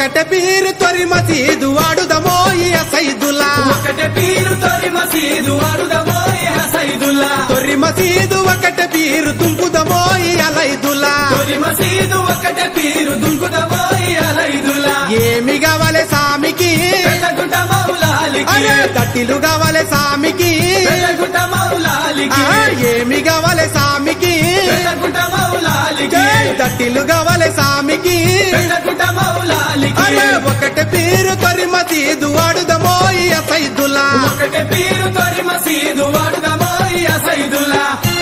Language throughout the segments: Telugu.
ఒకటే పీరు తొరి మసీదు వాడుదమో ఈ సైదులా ఒకటే పీరు తొలి మసీదు అడుదమో హసైదుల్లా తొర్రి మసీదు ఒకటే పీరు తుంపుదమో ఈ అలైదులా తొలి మసీదు ఒకటే పీరు దుంకుదమో అలైదుల్లా ఏమి కావాలి సామికి పెద్దగుంట మౌలాలికి అరే తట్టిలు కావాలి సామికి పెద్దగుంట మౌలాలికి ఆ, ఏమి కావాలి సామికి పెద్దగుంట మౌలాలికి జై తట్టిలు కావాలి సామికి పెద్దగుంట మౌలాలికి అరే ఒకటే పీరు తొరి మసీదు వాడుదమో ఈ సైదులా ఒకటే పీరు తొలి మసీదు అడుదమో హసైదుల్లా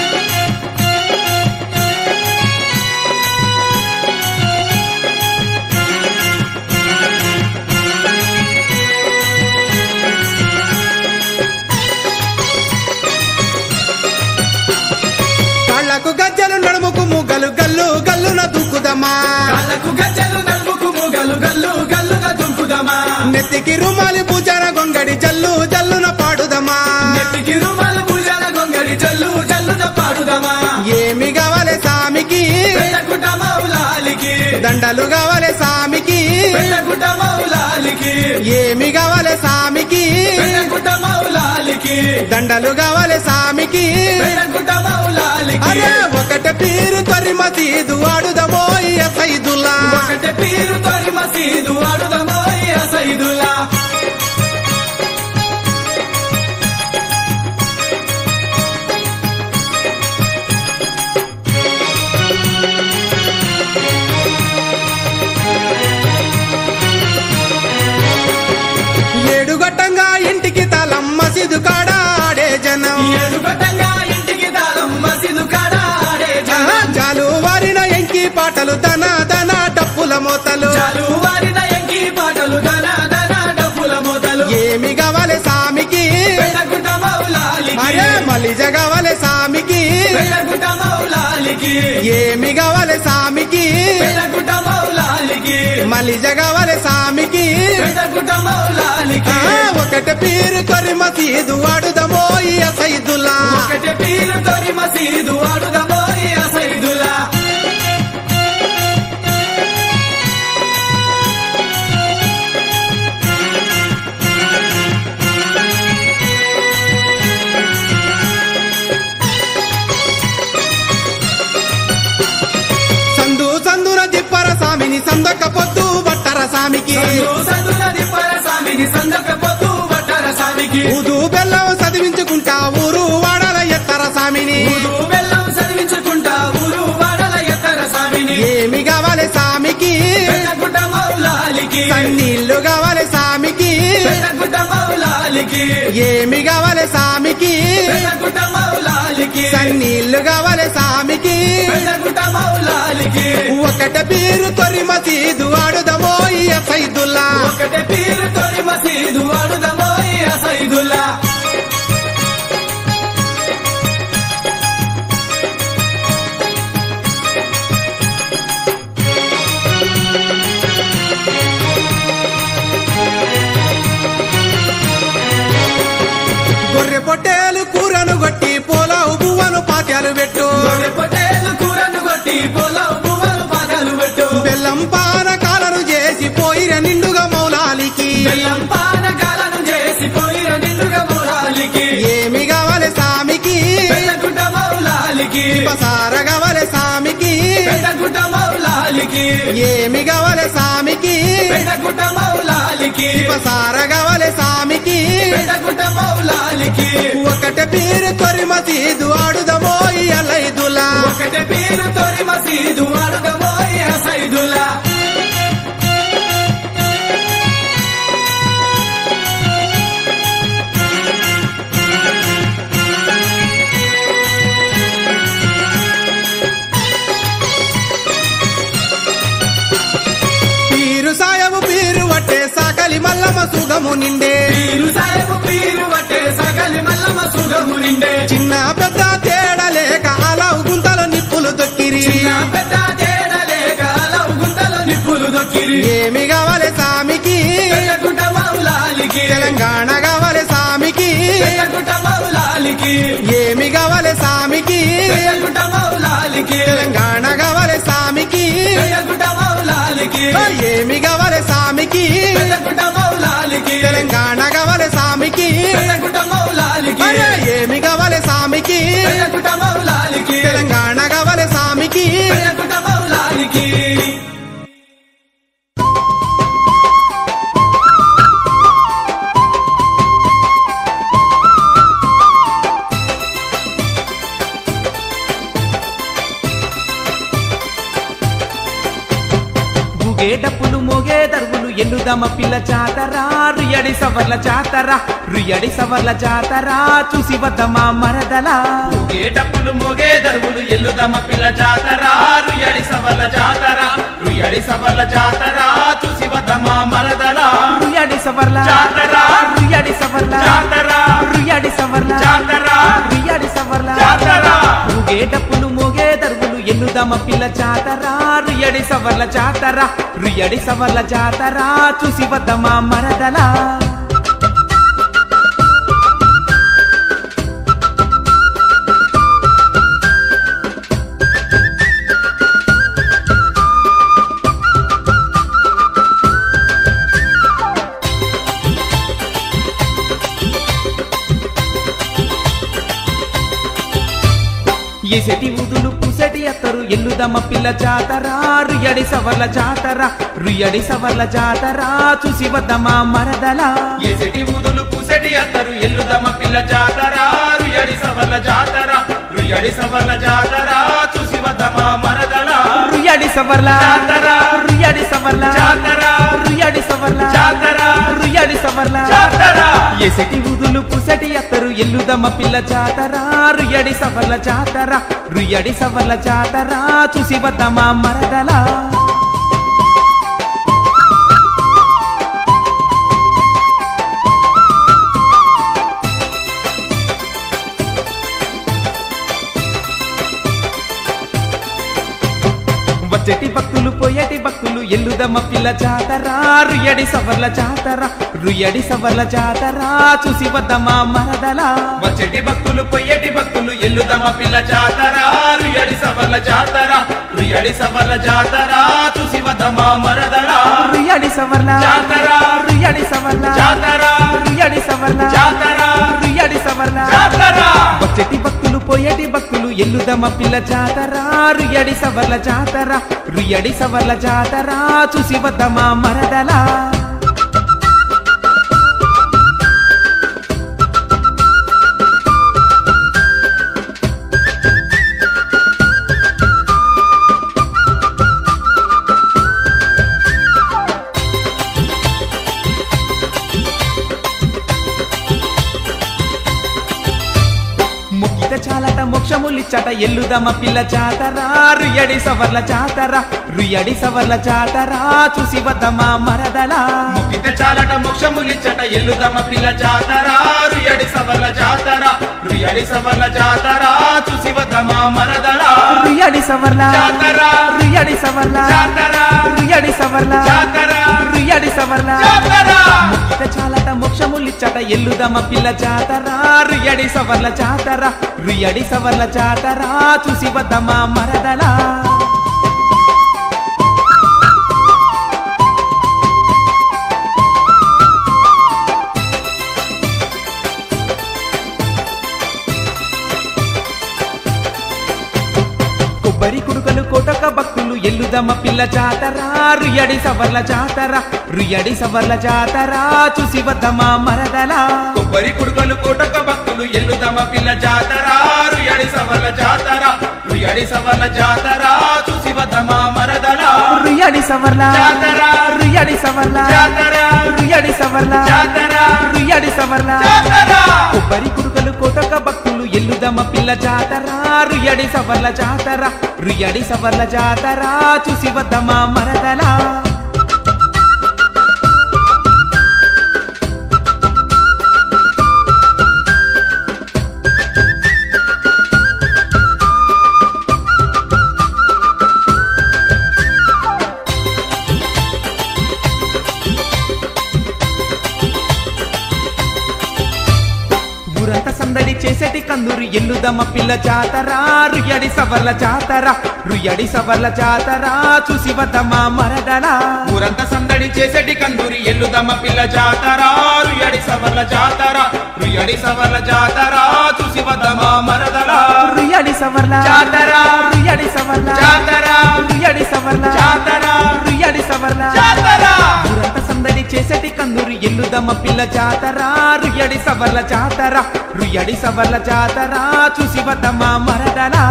కళ్ళకు గజ్జలు నడుముకు ముగ్గలు గల్లు గల్లున దూకుదమా కాళ్ళకు గజ్జలు నలుగుకు ముగలు గల్లు గల్లుగా దుంకుదమా నెత్తికి రుమాలి పూజార గొంగడి జల్లు జల్లున పాడుదమా నెత్తికి రుమాలు భుజాల గొంగడి జల్లు జల్లున పాడుదమా ఏమి కావాలి సామికి పెద్దగుంట మౌలాలికి దండలు కావాలి సామికి పెద్దగుంట మౌలాలికి ఏమి కావాలి సామికి పెద్దగుంట మౌలాలికి దండలు కావాలి సామికి పెద్దగుంట మౌలాలికి అరే ఒకటే పీరు తొరి మసీదు వాడుదమో ఈ సైదుల్లా ఒకటే పీరు తొలి మసీదు అడుదమో సైదుల్లా ఏడు గట్టంగా ఇంటికి తలం మసీదు కాడ ఆడే జనం ఏడు గట్టంగా ఇంటికి తాళం మసీదు కాడ ఆడే ఆహా, జనం. జాలు వారిన ఎంకి పాటలు దన దన డప్పుల మోతలు చాలు వారిన ఎంకి పాటలు దన దన డబ్బుల మోతలు ఏమి కావాలి సామికి పెద్దగుంట మౌలాలికి అరే మలిజ కావాలి సామికి పెద్దగుంట మౌలాలికి ఏమి కావాలి సామికి పెద్దగుంట మౌలాలికి మలిజ కావాలి సామికి పెద్దగుంట మౌలాలికి ఆ, ఒకటి పీరు కొరి మసీదు వాడుదమో ఈ సైదుల్లా ఒకటే పీరు తొలి మసీదు అడుదమో సైదులా సందు సందున దిప్పర సామిని సందొక్క పొద్దు బట్టర సామికి సందునది పరసామికి సందక పొద్దు పట్టర సామికి ఊదు బెల్లం చదివించుకుంటా ఊరు వాడల ఎత్తర సామిని ఊరు బెల్లం చదివించుకుంటా ఊరు వాడల ఎత్తర సామిని ఏమి కావాలి సామికి పెద్దగుంట మౌలాలికి సన్నీళ్లు కావాలి సామికి పెద్దగుంట మౌలాలికి ఏమి కావాలి సామికి పెద్దగుంట మౌలాలికి సన్నీళ్లు కావాలి సామికి పెద్దగుంట మౌలాలికి ఒకట పీరు తొరి మసీదు ఆడుదమో ఈ సైదుల్లా ఒకటే పీరు తొలి మసీదు అడుదమో సైదుల్లా గొర్రె పొట్టేలు కూరను కొట్టి పోలావు పువ్వను పాత్యాలు పెట్టు గొర్రె పొట్టేలు కూరను కొట్టి పొలం పువ్వులు పాదాలు పెట్టు బెల్లం పాన కాలను చేసి పోయిర నిండుగా మౌలాలికి బెల్లం పానకాలను చేసి పోయిన నిండుగా మౌలాలికి ఏమి కావాలి సామికి పెద్దగుంట మౌలాలికి పసార కావాలి సామికి పెద్దగుంట మౌలాలికి ఏమి కావాలి సామికి పెద్దగుంట మౌలాలికి పసార కావాలి సామికి పెద్దగుంట మౌలాలికి ఒకటి పీరు తొరి మసీదు ఆడుదమో ఈ అలైదులా ఒకటే పీరు తొలి మసీదు అడుగబోయే సైదులా పీరు సాయము పీరు వట్టే సాకలి మల్లమ సుగము నిండే పీరు సాయపు పీరు వట్టే సగలి మల్లమ సుగము నిండే చిన్న పెద్ద తేడా లేక అలావు గుంతలో నిప్పులు తొక్కిరి చిన్న పెద్ద తేడా లేక లవ్ గుంతలో నిప్పులు దొక్కిరి ఏమి కావాలి సామికి పెద్దగుంట మౌలాలికి తెలంగాణ కావాలి సామికి పెద్దగుంట మౌలాలికి ఏమి కావాలి సామికి పెద్దగుంట మౌలాలికి తెలంగాణ కావాలి సామికి పెద్దగుంట మౌలాలికి ఏమి కావాలి సామికి ఊగే డప్పులు మోగే దరువులు ఎల్లుదమ్మ పిల్ల జాతరా రుయడి సవర్ల జాతరా రుయడి సవర్ల జాతరా చూసి వద్దమా మరదలా ఊగే డప్పులు మోగే దరువులు ఎల్లుదమ్మ పిల్ల జాతర రుయడి సవర్ల జాతర రుయడి సవర్ల జాతర చూసి వద్దమ్మ మరదల రుయడి సవర్ల జాతర రుయడి సవర్ల జాతర రుయడి సవర్ల జాతర రుయడి సవర్ల జాతర ఊగే డప్పులు మోగే దరువులు ఎల్లుదమ్మ పిల్ల జాతరా రుయడి సవర్ల జాతరా రుయడి సవర్ల జాతరా చూసి వద్దమా మరదలా ఎసటి ఉదులు పుసటి అత్తరు ఎల్లుదమ్మ పిల్ల జాతరా రుయడి సవర్ల జాతరా రుయడి సవర్ల జాతరా చూసి వద్దమా మరదలా ఎసటి ఊదులు పూసటి అత్తరు ఎల్లుదమ్మ పిల్ల జాతర రుయడి సవర్ల జాతర రుయడి సవర్ల జాతర చూసి వద్దమ్మ మరదల రుయడి సవర్ల జాతర రుయడి సవర్ల జాతర రుయడి సవర్ల జాతర రుయడి సవర్ల జాతర ఎసటి ఉదులు పుసటి అత్తరు ఎల్లుదమ్మ పిల్ల జాతరా రుయడి సవర్ల జాతరా రుయడి సవర్ల జాతరా చూసి వద్దమా మరదలా వచ్చటి భక్తులు పోయేటి భక్తులు ఎల్లుదమ్మ పిల్ల జాతరా రుయడి సవర్ల జాతరా రుయడి సవర్ల జాతరా చూసి వద్దమా మరదలా వచ్చటి భక్తులు పొయ్యటి భక్తులు ఎల్లుదమ్మ పిల్ల జాతర రుయడి సవర్ల జాతర రుయడి సవర్ల జాతర చూసి వద్దమ్మ మరదల రుయడి సవర్ల జాతర రుయడి సవర్ల జాతర రుయడి సవర్ల జాతర రుయడి సవర్ల జాతర వచ్చటి భక్తులు పోయేటి భక్తులు ఎల్లుదమ్మ పిల్ల జాతరా రుయడి సవర్ల జాతరా రుయడి సవర్ల జాతరా చూసి వద్దమా మరదలా ముక్కిత చాలట మోక్షములిచ్చట ఎల్లుదమ్మ పిల్ల జాతరా రుయడి సవర్ల జాతరా రుయడి సవర్ల జాతరా చూసి వద్దమా మరదలా ముక్కిత చాలట మోక్షములిచ్చట ఎల్లుదమ్మ పిల్ల జాతర రుయడి సవర్ల జాతర రుయడి సవర్ల జాతర చూసి వద్దమ్మ మరదల రుయడి సవర్ల జాతర రుయడి సవర్ల జాతర రుయడి సవర్ల జాతర రుయడి సవర్ల జాతర ముక్కిత చాలట మోక్షములిచ్చట ఎల్లుదమ్మ పిల్ల జాతరా రుయడి సవర్ల జాతరా రుయడి సవర్ల జాతరా చూసి వద్దమా మరదలా కొబ్బరి కుడుకలు కోటక భక్తులు ఎల్లుదమ్మ పిల్ల జాతరా రుయడి సవర్ల జాతరా రుయడి సవర్ల జాతరా చూసి వద్దమా మరదలా కొబ్బరి కుడుకలు కోటక భక్తులు ఎల్లుదమ్మ పిల్ల జాతర రుయడి సవర్ల జాతర రుయడి సవర్ల జాతర చూసి వద్దమ్మ మరదల రుయడి సవర్ల జాతర రుయడి సవర్ల జాతర రుయడి సవర్ల జాతర రుయడి సవర్ల జాతర కొబ్బరి కుడుకలు కోటక భక్తులు ఎల్లుదమ్మ పిల్ల జాతరా రుయడి సవర్ల జాతరా రుయడి సవర్ల జాతరా చూసి వద్దమా మరదలా ఊరంతా సందడి చేసేటి కందూరి ఎల్లుదమ్మ పిల్ల జాతరా రుయడి సవర్ల జాతరా రుయడి సవర్ల జాతరా చూసి వద్దమా మరదలా ఊరంతా సందడి చేసేటి కందూరి ఎల్లుదమ్మ పిల్ల జాతర రుయడి సవర్ల జాతర రుయడి సవర్ల జాతర చూసి వద్దమ్మ మరదల రుయడి సవర్ల జాతర రుయడి సవర్ల జాతర రుయడి సవర్ల జాతర రుయడి సవర్ల జాతర ఊరంతా సందడి చేసేటి కందూరి ఎల్లుదమ్మ పిల్ల జాతరా రుయడి సవర్ల జాతరా రుయడి సవర్ల జాతరా చూసి వద్దమా మరదలా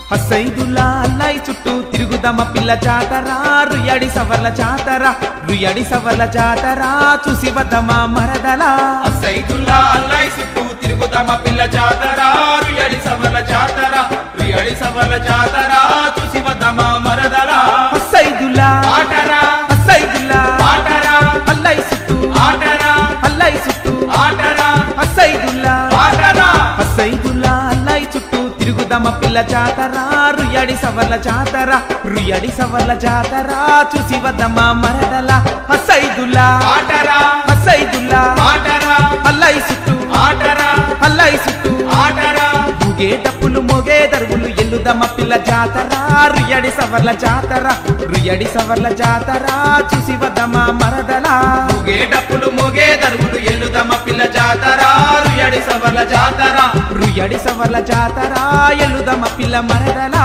హసైదులా అల్లాయి చుట్టూ తిరుగుదమ పిల్ల జాతరా రుయడి సవర్ల జాతరా రుయడి సవర్ల జాతరా చూసి వద్దమా మరదలా సైదుల్లా అల్లాయి చుట్టూ తిరుగుతామ పిల్ల జాతర రుయడి సవల జాతర రుయడి సవల జాతర చూసి వద్దమా మరదలా హసైదులా ఆటరా హసైదులా ఆటరా అల్లాయి చుట్టూ ఆటరా అల్లాయి చుట్టూ ఆటరా హసైదుల్లా ఆటరా హసైదుల్లా అల్లాయి చుట్టూ తిరుగుదమ పిల్ల జాతరా రుయడి సవర్ల జాతరా రుయడి సవర్ల జాతరా చూసి వద్దమా మరదలా హసైదుల్లా ఆటరా హసైదుల్లా ఆటరా అల్లాయి చుట్టూ ఆటరా అల్లాయి చుట్టూ ఆటరా ముగే డప్పులు మొగే దరువులు ఎల్లుదమ్మ పిల్ల జాతర రుయడి సవర్ల జాతర రుయడి సవర్ల జాతర చూసి వద్దమా మరదలా ముగే డప్పులు ముగే దరువులు ఎల్లుదమ్మ పిల్ల జాతర రుయడి సవల జాతర రుయడి సవర్ల జాతర ఎల్లుదమ్మ పిల్ల మరదలా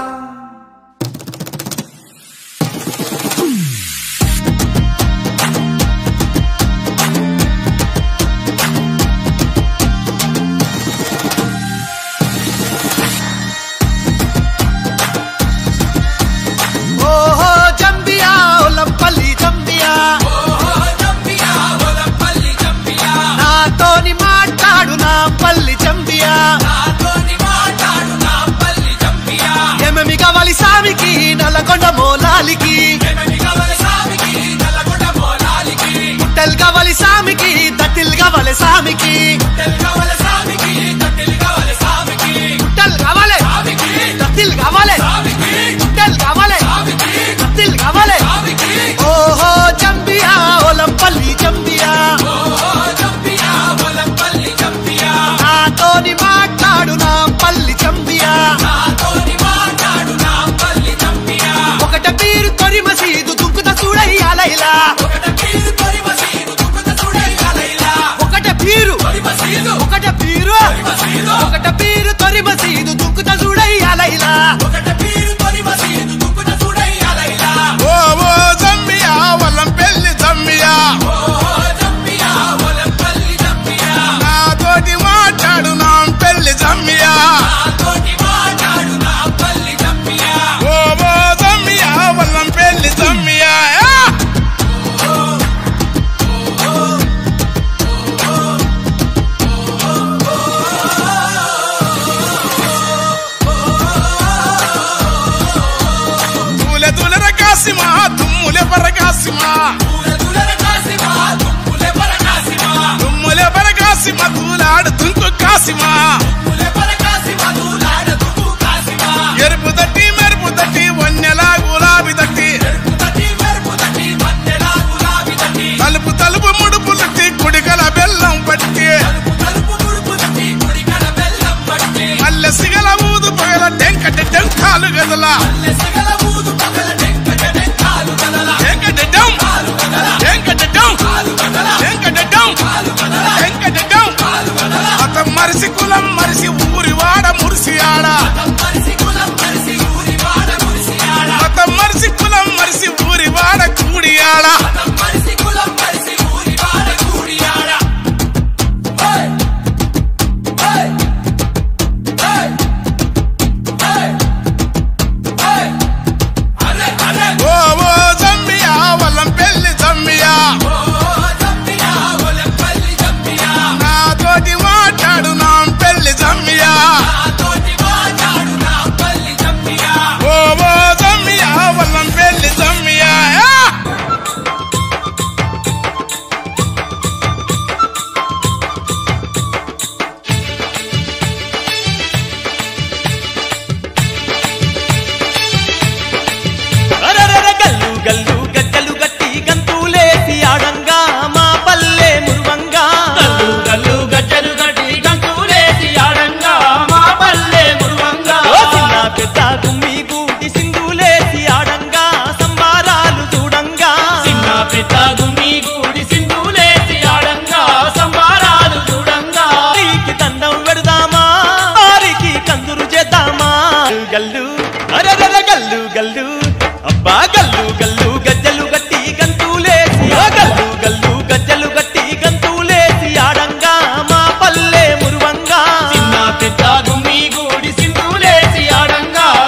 ఓహో జంబియా ఒలంపల్లి జంబియా నాతోని మాట్లాడు నా పల్లి జంబియా ఏమేమి కావాలి సామికి నల్లగొండ మోలాలికి పుట్టెలు కావాలి సామికి దట్టిల్ కావాలి సామికి పుట్టెలు కావాలి దట్టిల్ కావాలి పుట్టెలు కావాలి దట్టిల్ కావాలి ఓహో జంబియా ఒలంపల్లి జంబియా నాతోని మాట్లాడు నా పల్లి జంబియా ఒకట పీరు తొరి మసీదు దుక్కుత చూడయ్యాలైలా ఒకట పీరు ఒకట పీరు ఒకట పీరు తొరి మసీదు దుక్కుత చూడయ్యాలైలా ఓ ఓ జమ్మియా వల్లం పెళ్లి జమ్మియా నాతోటి మాట్లాడు నా పెళ్లి జమ్మియా ఓ ఓ జమ్మియా వల్లం పెళ్లి జమ్మియా యా! తూలె తూలెర కాసిమా తుమ్ములె పరకాసిమా తుమ్ములె పరకాసిమా తూలాడు తుంకు కాసిమా ఎరుపు తట్టి మెరుపు తట్టి వన్నెలా గులాబీ తట్టి తలుపు తలుపు ముడుపు తట్టి కుడికల బెల్లం పట్టి మల్లె సిగల ఊదు పగల టెంకట టెంకాలు గదల టెంకట టెం టెంకట టెం టెంకట టెం టెంకట టెం అత మరిసి కులం మరిసి ఊరి వాడ మురిసి ఆడ అత మరిసి కులం మరిసి ఊరి వాడ కూడి ఆడ ఓ ఓ జమ్మియా వల్లం పెళ్లి జమ్మియా నాతోటి మాట్లాడు నా పెళ్లి జమ్మియా ఓ ఓ జమ్మియా వల్లం పెళ్లి జమ్మియా యా! అరరర గల్లు గల్లు గజ్జలు గట్టి గంతులేసి ఆడంగా మా పల్లె మురువంగా గల్లు గల్లు గజ్జలు గట్టి గంతులేసి ఆడంగా మా పల్లె మురువంగా ఓ చిన్న పెద్ద గుమ్మి గూటి సింధులేసి ఆడంగా సంబారాలు చూడంగా చిన్న పెద్ద గుమ్మి గూడి సింధులేసి ఆడంగా సంబారాలు చూడంగా నీకి దండం పెడదామా వారికి కందురు చేద్దామా గల్లు అరరర గల్లు గల్లు అబ్బా గల్లు గల్లు గజ్జలు గట్టి గంతులేసి ఓ గల్లు గల్లు గజ్జలు గట్టి గంతులేసి ఆడంగా మా పల్లె మురువంగా చిన్న పెద్ద గుమ్మి గూడి సింధులేసి ఆడంగా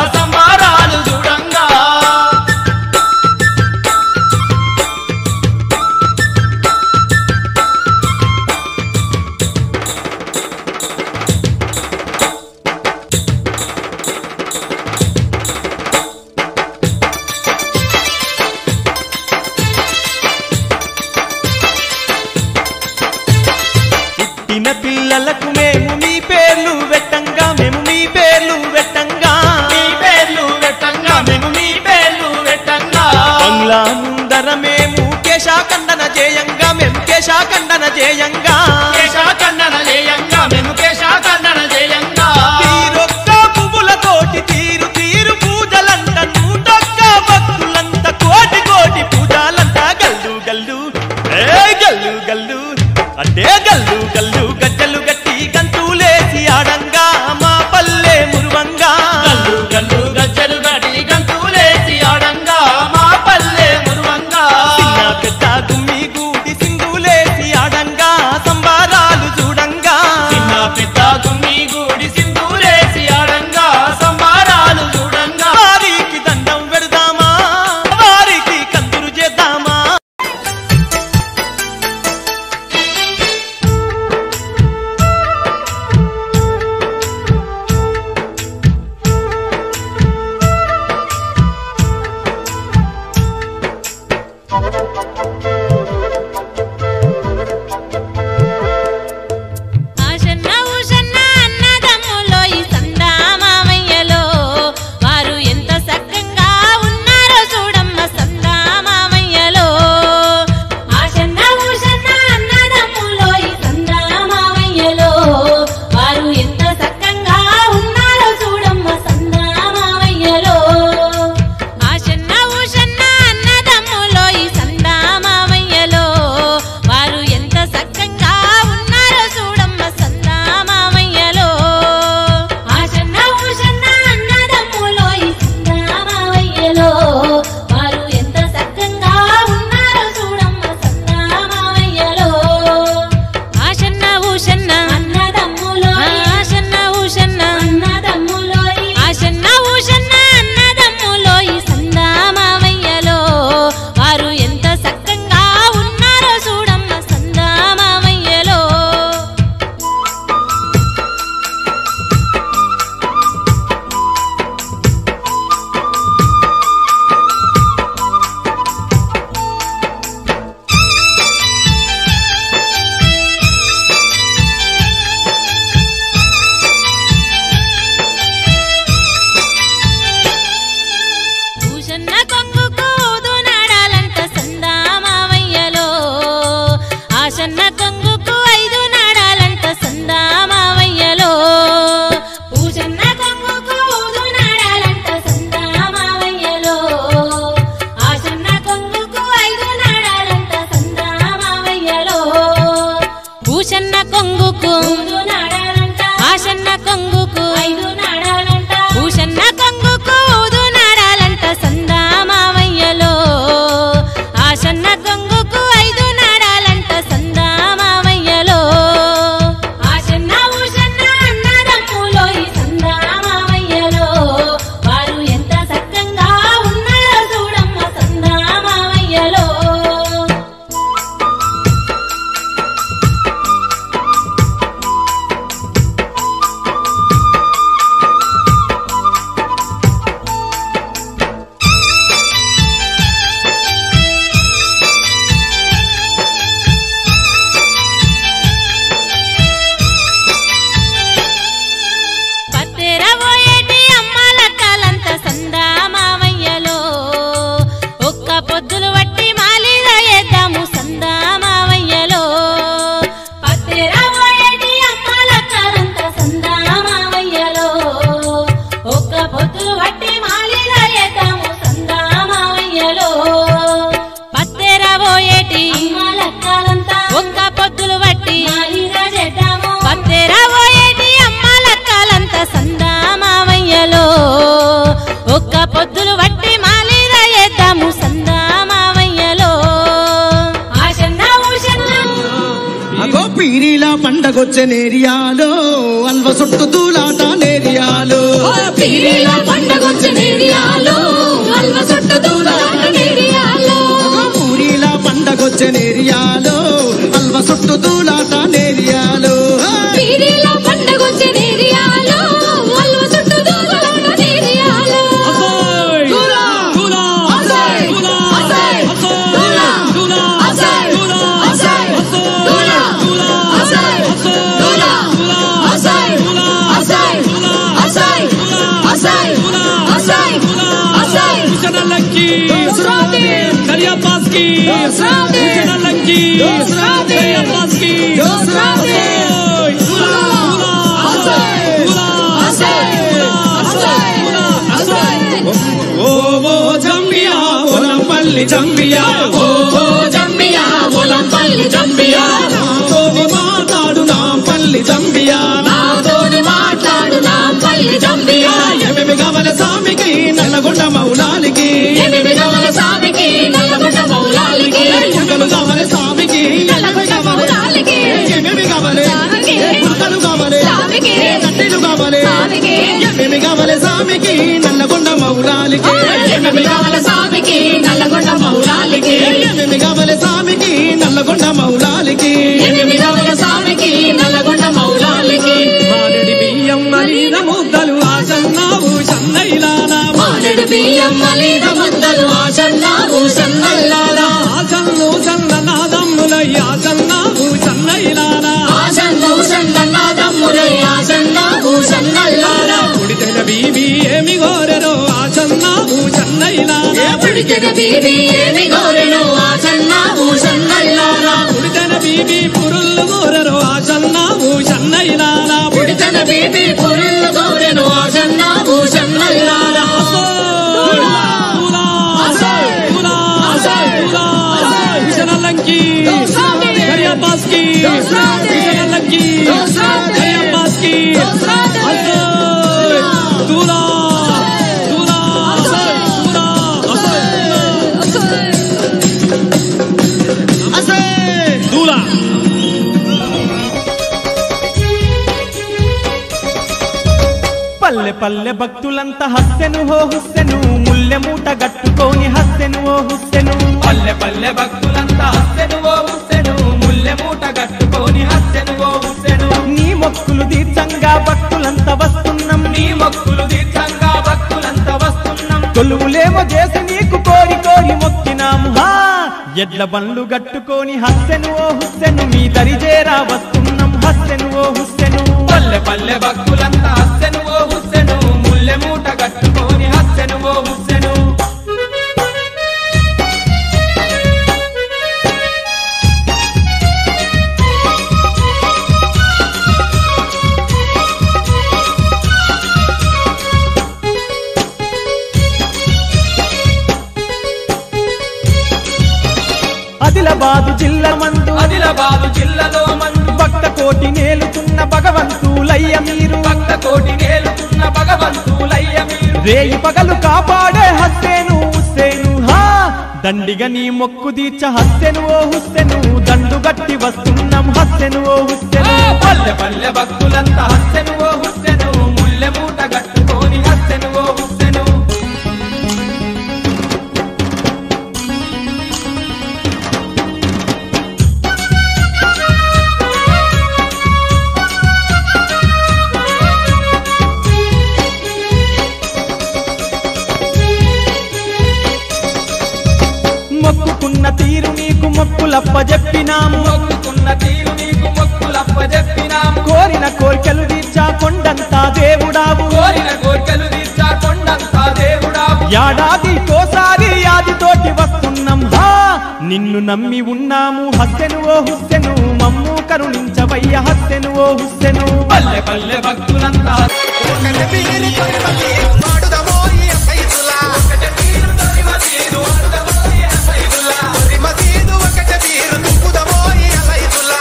జేయంగా కేశ కన్నన జయంగా మేము కేశ కన్నన జయంగా తీరొక్క పువ్వులతోటి తీరు తీరు పూజలంట నూటొక్క భక్తులంట కోటి కోటి పూజలంట గల్లు గల్లు ఏ గల్లు గల్లు అంటే గల్లు గల్లు గజ్జలు గట్టి గంతులేసి ఆడంగా మా పల్లె మురువంగా గల్లు గల్లు గజ్జలు గడి గంతులేసి ఆడంగా మా పల్లె మురువంగా చిన్న పెద్ద గుమ్మి గూడి సింగులేసి ఆడంగా సంబారాలు చూడంగా చిన్న పెద్ద గుమ్మి గూడి సింధూరేసి ఆడంగా సంబారాలు చూడంగా వారికి దండం పెడదామా వారికి కందురు చేద్దామా ఆశన్న ఊషన్న అన్నదమ్ములో ఈ సందా మామయ్యలో వారు ఎంత సక్కంగా ఉన్నారో చూడమ్మ సందా మామయ్యలో ఆశన్న ఊషన్న అన్నదమ్ములో ఈ సందా మామయ్యలో వారు ఎంత సక్కంగా ఉన్నారో చూడమ్మ సందా మామయ్యలో ఆశన్న ఊషన్న అన్నదమ్ములో ఈ సందా మామయ్యలో వారు ఎంత సక్కంగా ఉన్నారో చూడమ్మ సందా మామయ్యలో ఆశన్న ఊషన్న అన్నదమ్ములో ఈ సందా మామయ్యలో వారు ఎంత సక్కంగా ఉన్నారో చూడమ్మ సందా మామయ్యలో ఆశన్న ఊషన్న అన్నదమ్ములో ఆశన్న ఊషన్న అన్నదమ్ములో ఆశన్న ఊషన్న అన్నదమ్ములో ఈ సందా మామయ్యలో వారు ఎంత సక్కంగా ఉన్నారో చూడమ్మ సందా మామయ్యలో భూషన్న కొంగుకు నాడాలంట సందా మామయ్యలో ఆశన్న కొంగుకు ఐదు నాడాలంట సందా మామయ్యలో భూషన్న కొంగుకు నాడాలంట సందా మామయ్యలో ఆశన్న కొంగుకు ఐదు నాడాలంట సందా మామయ్యలో భూషన్న కొంగుకు ఆశన్న కొంగుకు ఐదు నాడాలంట భూషన్న కొంగుకు ఊదు నాడాలంట సందా మామయ్యలో ఆశన్న కొంగుకు ఐదు నాడాలంట సందా మామయ్యలో ఆశన్న ఊషన్న అన్నదమ్ములో ఈ సందా మామయ్యలో వారు ఎంత సక్కంగా ఉన్నారో చూడమ్మ సందా మామయ్యలో పత్తెర పోయేటి అమ్మాల కాలంత సందా మామయ్యలో ఒక్క పొద్దులు వట్టి మాలిద ఏద్దాము సందా మామయ్యలో పత్తెర పోయేటి అమ్మాల కాలంత సందా మామయ్యలో ఒక్క పొద్దులు వట్టి మాలిద ఏద్దాము సందా మామయ్యలో పత్తెర పోయేటి అమ్మాల కాలంత ఒక్క పొద్దులు వట్టి మాలిద చేద్దాము పత్తెర పోయేటి అమ్మాల కాలంత సందా మామయ్యలో ఒక్క పొద్దులు వట్టి మాలిద ఏద్దాము సందా మామయ్యలో ఆశన్న ఊషన్న అగో పీరీల పండగొచ్చే నేరియాలో అల్వ చుట్టూ దూలాట నేరియాలో పీరీల పండగొచ్చే నేరియాలో అల్వ చుట్టూ దూలాట నేరియాలో అగో పూరీల పండగొచ్చే నేరియాలో అల్వ చుట్టూ దూలాట నేరియాలో పీరీల పండగొచ్చే నేరియాలో అల్వ చుట్టూ దూలాట నేరియాలో దూలా దూలా అసై అసై దూలా దూలా అసై అసై దూలా దూలా అసై దూలా అసై అసై అసై అసై అసై అసై లక్కి శ్రావణి కరియా పాస్ కి శ్రావణి లంకి అబ్బాస్కి ఓ ఓ జంబియా ఒలంపల్లి జంబియా ఓ ఓ జంబియా ఒలంపల్లి జంబియా నాతోని మాట్లాడు నా పల్లి జంబియా నాతోని మాట్లాడు నా పల్లి జంబియా ఏమేమి కావాలి స్వామికి నల్లగొండ మౌలాలికి ఎనిమిది గవల సామికి నల్లగొండ మౌలాలికి ఎంగలు కావాలి స్వామికి నల్లగొండ మౌలాలికి ఏమేమి కావాలి స్వామికి గుర్తలు కావాలి స్వామికి కట్టెలు కావాలి స్వామికి ఏమేమి కావాలి స్వామికి నల్లగొండ మౌలాలికి ఎనిమిది గవల సామికి నల్లగొండ మౌలాలికి ఏమేమి కావాలి స్వామికి నల్లగొండ మౌలాలికి ఎనిమిది గవల సామికి నల్లగొండ మౌలాలికి మారెడి బియ్యం మరీద ముద్దలు ఆసన్నావు సన్నైలాలా మానడు బియ్యం మలీద ముద్దలు ఆసన్న ఊసన్నల్లారా ఆసన్ను సన్న నాదమ్ములై ఆసన్నావు సన్నైలాలా ఆసన్న ఊసన్న దమ్ములై ఆసన్న ఊసన్నల్లారా కుడితెన బీబీ ఏమి గోరెరో ఆసన్నావు సన్నైలాలా పిడికెన బీబీ ఏమి గోరెను ఆసన్న ఊసన్నల్లారా కుడితెన బీబీ పురుళ్ళు గోరెరో ఆసన్నావు సన్నైలాలా పుడితన బీబీ పురుళ్ళు గోరెను ఆసన్న ఊసన్నల్లారా లంకి గరియాబాస్కి లంకి గరియాబాస్కి దూలా దూలా దూలా పల్లె పల్లె భక్తులంతా హస్సెను హో హుస్సెను ముల్లె మూట గట్టుకొని హస్సెను ఓ హుస్సెను పల్లె పల్లె భక్తులంతా హస్సెను ఓ హుస్సెను ముల్లె మూట గట్టుకొని హస్సెను ఓ హుస్సెను నీ మొక్కులు తీర్థంగా భక్తులంతా వస్తున్నాం నీ మొక్కులు తీర్థంగా భక్తులంతా వస్తున్నాం కొలువులేమో చేసి నీకు కోరి కోరి మొక్కినాము హా ఎడ్ల బండ్లు గట్టుకొని హస్సెను ఓ హుస్సెను మీ దరిజేరా వస్తున్నాం హస్సెను ఓ హుస్సెను పల్లె పల్లె భక్తులంతా హస్సెను ఓ హుస్సెను ముల్లె మూట గట్టుకొని హస్సెను ఓ హుస్సెను ఆదిలాబాదు జిల్లా మందు ఆదిలాబాదు జిల్లాలో మందు భక్త కోటి నేలుతున్న భగవంతులయ్య మీరు భక్త కోటి నేలుతున్న భగవంతులయ్య మీరు రేయి పగలు కాపాడే హస్సేను హుస్సేను హా దండిగా నీ మొక్కు దీచ హస్సెను ఓ హుస్సెను దండు గట్టి వస్తున్నాం హస్సెను ఓ హుస్సెను పల్లె పల్లె భక్తులంతా హస్సెను ఓ హుస్సెను ముల్లె మూట గట్టుకొని హస్సెను ఓ హుస్సెను మొక్కుకున్న తీరు నీకు మొక్కులప్ప చెప్పినాము మొక్కుకున్న తీరు నీకు మొక్కులప్ప చెప్పినాము కోరిన కోరికలు తీర్చా కొండంతా దేవుడావు కోరిన కోరికలు తీర్చా కొండంతా దేవుడావు ఏడాది కోసారి యాదితోటి వస్తున్నాం హా నిన్ను నమ్మి ఉన్నాము హస్సెను ఓ హుస్సెను మమ్ము కరుణించవయ్య హస్సెను ఓ హుస్సెను పల్లె పల్లె భక్తులంతా ఒకటి వీరి తొలిమతి వాడుదమోయి అసైదులా. తొలిమతీదు ఒకటి వీరు తుప్పుదమోయి అసైదులా.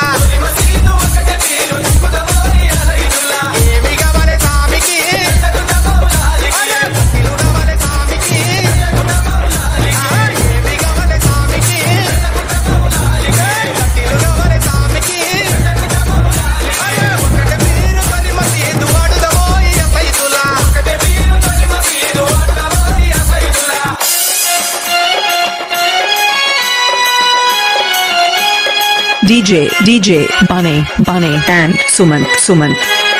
ఏమి కావాలి స్వామికి? అరే, భక్తులు కావాలి స్వామికి. ఆ, ఏమి కావాలి స్వామికి? భక్తులు కావాలి స్వామికి. అరే, ఒకటి వీరు తొలిమతీదు వాడుదమోయి అసైదులా. DJ, DJ, Bunny, Bunny, and Suman, Suman.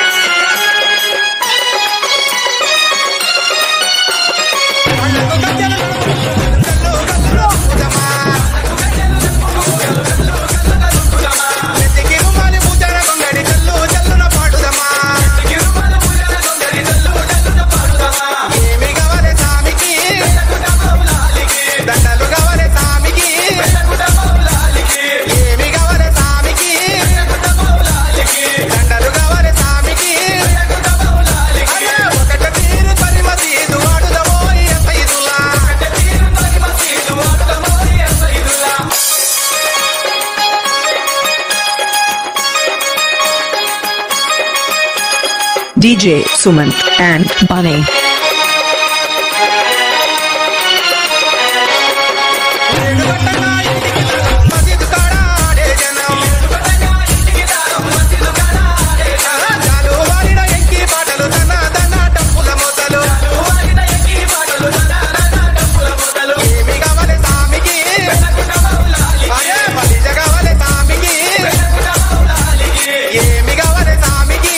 నెత్తికిరుమాలి పూజార గొంగడి జల్లు జల్లున పాడుదమా. ఏమి కావాలి స్వామికి? దండలు కావాలి స్వామికి. DJ Sumant and Bunny. మసీదు కాడ ఆడే జనం. జాలు వాలిన ఎంకి పాటలు దన దన డప్పుల మోతలు. ఏమి కావాలి సామికి? అరే బలిజ కావాలి సామికి. ఏమి కావాలి సామికి?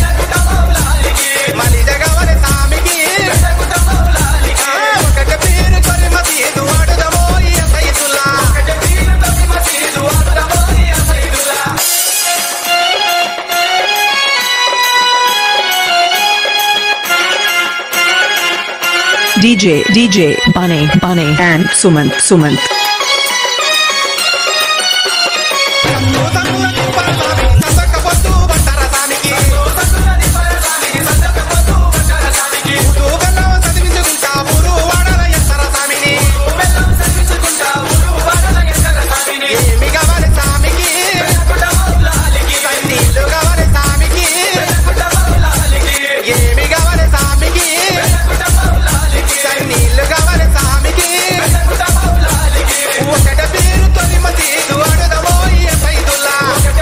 మలిజ కావాలి సామికి. ఆ, ఒకటి పేరు కొరి మసీదు వాడుదమో ఈ Saidulla. DJ DJ Bunny Bunny and Sumant Sumant. ఒకట పేరు తొలి మసీదు అడుదమో ఈ Saidulla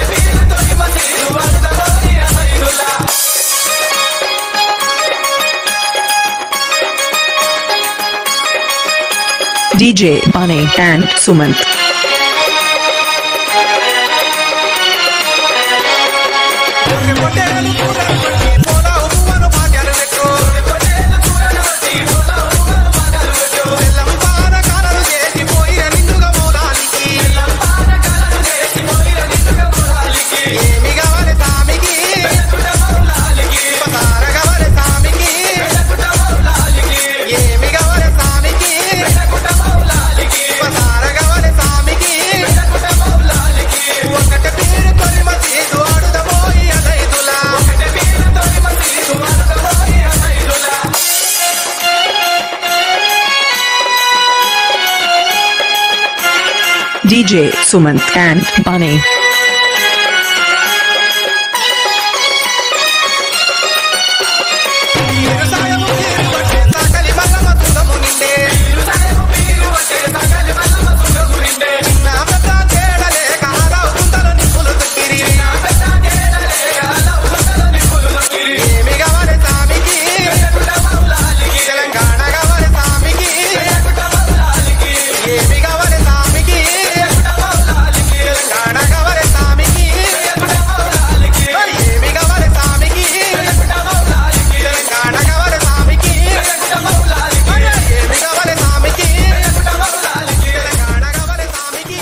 DJ Bunny and Sumant. పొట్టేలు కూరలు కొట్టి పోలావు పువ్వను భాగ్యాలు పెట్టు. బెల్లం పాన కారలు చేసి పోయిన నిండుగా మూలానికి. ఏమి కావాలి సామికి? పసార కావాలి సామికి. ఏమి కావాలి సామికి? పసార కావాలి సామికి. ఒకటి పేరు కొరి మసీదు ఆడుదమో ఈ అదైదులా. DJ Sumant and Bunny. వ్యవసాయము పేరు పట్టే సాకలి మల్లమ్మ తుంగము నిండే. చిన్న పెద్ద తేడా లేక ఆదావు గుంతలు నిప్పులు తొక్కిరి. ఏమి కావాలి సామికి? తెలంగాణ కావాలి సామికి. ఏమి కావాలి సామికి? తెలంగాణ కావాలి సామికి. ఏమి కావాలి సామికి? తెలంగాణ కావాలి సామికి ఏమి కావాలి సామికి తెలంగాణ కావాలి సామికి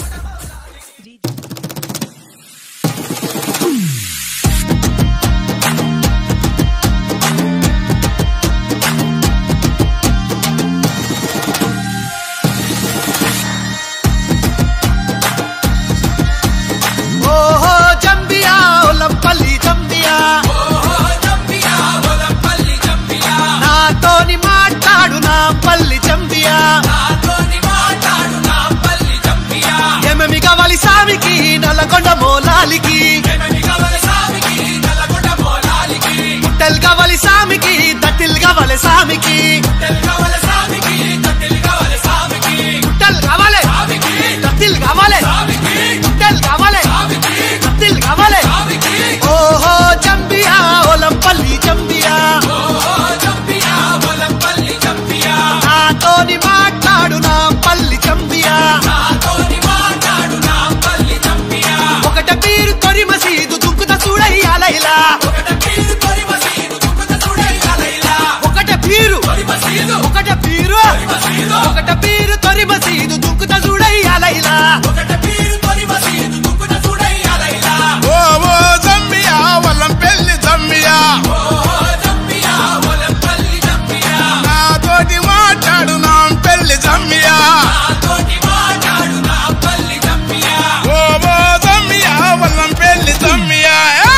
ఓహో జంబియా ఒలంపల్లి జంబియా నాతోని మాట్లాడు నా పల్లి జంబియా ఏమేమి కావాలి సామికి నల్లగొండ మోలాలికి గుట్టెలు కావాలి సామికి దట్టిల్ కావాలి సామికి గుట్టెలు కావాలి దట్టిల్ కావాలి గుట్టెలు కావాలి దట్టిల్ కావాలి ఓహో జంబియా ఒలంపల్లి జంబియా నాతోని మాట్లాడు నా పల్లి జంబియా ఒకట పీరు తొరి మసీదు దుక్కుత చూడయ్యాలైలా ఒకట పీరు ఒకట పీరు ఒకట పీరు తొరి మసీదు దుక్కుత చూడయ్యాలైలా ఓ ఓ జమ్మియా వల్లం పెళ్లి జమ్మియా నాతోటి మాట్లాడు నా పెళ్లి జమ్మియా ఓ ఓ జమ్మియా వల్లం పెళ్లి జమ్మియా యా!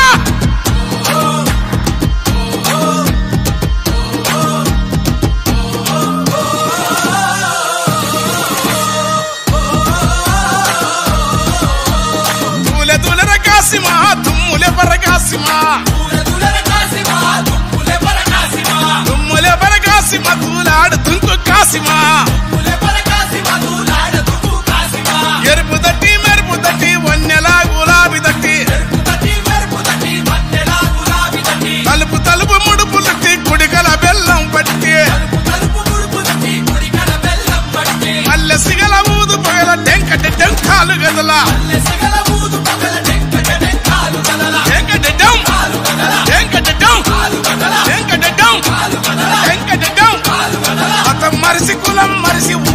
తూలె తూలెర కాసిమా తుమ్ములె పరకాసిమా గలలా వెంకటెడ్డం వెంకటెడ్డం వెంకటెడ్డం వెంకటెడ్డం మతం మరిసి కులం మరిసి